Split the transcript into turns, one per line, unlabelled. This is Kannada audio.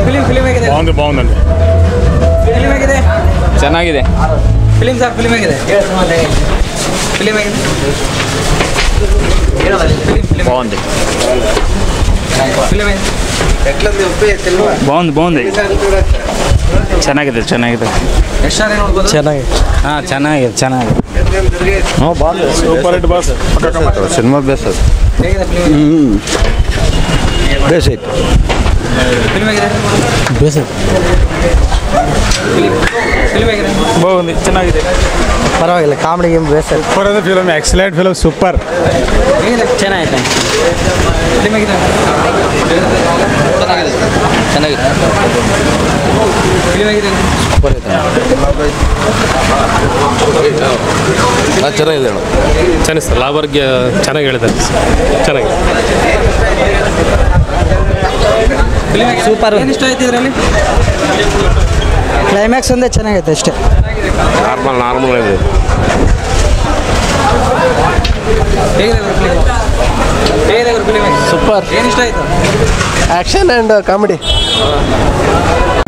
ಫಿಲಿಂ ಫಿಲಿಂ ಹೇಗಿದೆ
బాగుంది బాగుందండి
ಫಿಲಿಂ ಹೇಗಿದೆ
ಚೆನ್ನಾಗಿದೆ
ಫಿಲಿಂ ಸರ್ ಫಿಲಿಂ ಹೇಗಿದೆ ಫಿಲಿಂ ಹೇಗಿದೆ ಫಿಲಿಂ ಫಿಲಿಂ
బాగుంది
ಫಿಲಿಂ ಹೇಗಿದೆ
బాగుంది బాగుంది ಚೆನ್ನಾಗಿದೆ ಚೆನ್ನಾಗಿದೆ
ಎಷ್ಟು ಸಾರಿ ನೋಡ್ಬೋದು
ಚೆನ್ನಾಗಿದೆ ಹಾಂ ಚೆನ್ನಾಗಿದೆ ಚೆನ್ನಾಗಿದೆ
సూపర్ హిట్ బాస్
ಸಿನಿಮಾ ಬೇಸ್ ಅದು
ಹೇಗಿದೆ ಫಿಲಿಂ
ಬೇಸ್ ಐತೆ
ಫಿಲಿಂ ಹೇಗಿದೆ ಫಿಲಿಂ ಫಿಲಿಂ ಹೇಗಿದೆ
బాగుంది ಚೆನ್ನಾಗಿದೆ
ಪರವಾಗಿಲ್ಲ ಕಾಮಿಡಿ ಗೇಮ್ ಬೇಸ್
సూపర్ అది ఫిల్మ్ ఎక్సలెంట్ ఫిల్మ్ సూపర్
ಹೇಗಿದೆ
ಚೆನ್ನಾಗಿದೆ
ಫಿಲಿಂ ಹೇಗಿದೆ
ಚೆನ್ನಾಗಿದೆ
ಫಿಲಿಂ ಹೇಗಿದೆ
ಚೆನ್ನಾಗಿದೆ ಅಣ್ಣ
ಚೆನ್ನಾಗಿ ಲಾಭರ್ಗೆ ಚೆನ್ನಾಗಿ ಹೇಳಿದ್ದಾರೆ ಚೆನ್ನಾಗಿದೆ
ಫಿಲಿಂ ಹೇಗಿದೆ
Super.
ಏನು ಇಷ್ಟ ಆಯ್ತು ಇದರಲ್ಲಿ
ಕ್ಲೈಮ್ಯಾಕ್ಸ್ ಒಂದೇ ಚೆನ್ನಾಗೈತೆ ಅಷ್ಟೇ
ನಾರ್ಮಲ್ ನಾರ್ಮಲ್ ಇದೆ
ಹೇಗಿದೆ ಫಿಲಿಂ ಹೇಗಿದೆ ಫಿಲಿಂ
ಸೂಪರ್
ಏನು ಇಷ್ಟ ಆಯ್ತು
ಆ್ಯಕ್ಷನ್ ಆ್ಯಂಡ್ ಕಾಮಿಡಿ